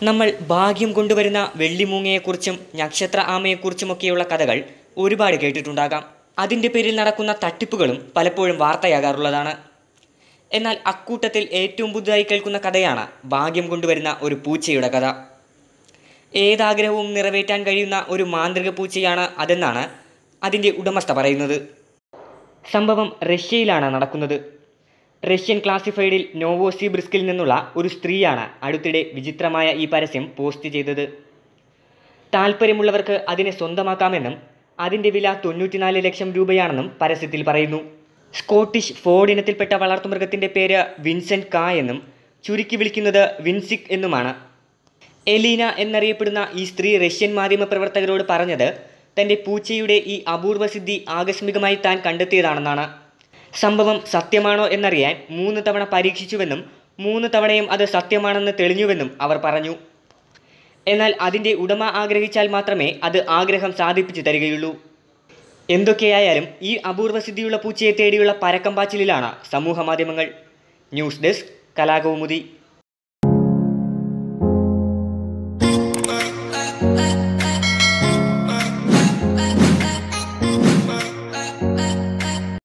നമ്മൾ ഭാഗ്യം കൊണ്ടുവരുന്ന വെള്ളിമൂങ്ങയെക്കുറിച്ചും നക്ഷത്ര ആമയെക്കുറിച്ചുമൊക്കെയുള്ള കഥകൾ ഒരുപാട് കേട്ടിട്ടുണ്ടാകാം അതിൻ്റെ പേരിൽ നടക്കുന്ന തട്ടിപ്പുകളും പലപ്പോഴും വാർത്തയാകാറുള്ളതാണ് എന്നാൽ അക്കൂട്ടത്തിൽ ഏറ്റവും പുതുതായി കേൾക്കുന്ന കഥയാണ് ഭാഗ്യം കൊണ്ടുവരുന്ന ഒരു പൂച്ചയുടെ കഥ ഏതാഗ്രഹവും നിറവേറ്റാൻ കഴിയുന്ന ഒരു മാന്ത്രിക പൂച്ചയാണ് അതെന്നാണ് അതിൻ്റെ ഉടമസ്ഥ പറയുന്നത് സംഭവം റഷ്യയിലാണ് നടക്കുന്നത് റഷ്യൻ ക്ലാസിഫൈഡിൽ നോവോസിബ്രിസ്കിൽ നിന്നുള്ള ഒരു സ്ത്രീയാണ് അടുത്തിടെ വിചിത്രമായ ഈ പരസ്യം പോസ്റ്റ് ചെയ്തത് താല്പര്യമുള്ളവർക്ക് അതിനെ സ്വന്തമാക്കാമെന്നും അതിൻ്റെ വില തൊണ്ണൂറ്റിനാല് ലക്ഷം രൂപയാണെന്നും പരസ്യത്തിൽ പറയുന്നു സ്കോട്ടിഷ് ഫോർഡ് ഇനത്തിൽപ്പെട്ട വളർത്തുമൃഗത്തിൻ്റെ പേര് വിൻസെന്റ് കാ എന്നും ചുരുക്കി വിളിക്കുന്നത് വിൻസിക് എന്നുമാണ് എലീന എന്നറിയപ്പെടുന്ന ഈ സ്ത്രീ റഷ്യൻ മാധ്യമപ്രവർത്തകരോട് പറഞ്ഞത് തൻ്റെ പൂച്ചയുടെ ഈ അപൂർവ സിദ്ധി ആകസ്മികമായി താൻ കണ്ടെത്തിയതാണെന്നാണ് സംഭവം സത്യമാണോ എന്നറിയാൻ മൂന്ന് തവണ പരീക്ഷിച്ചുവെന്നും മൂന്ന് തവണയും അത് സത്യമാണെന്ന് തെളിഞ്ഞുവെന്നും അവർ പറഞ്ഞു എന്നാൽ അതിൻ്റെ ഉടമ ആഗ്രഹിച്ചാൽ മാത്രമേ അത് ആഗ്രഹം സാധിപ്പിച്ചു തരികയുള്ളൂ എന്തൊക്കെയായാലും ഈ അപൂർവ സിദ്ധിയുള്ള പൂച്ചയെ തേടിയുള്ള പരക്കം പാച്ചിലിലാണ് സമൂഹ മാധ്യമങ്ങൾ ന്യൂസ് ഡെസ്ക് കലാകൗമുദി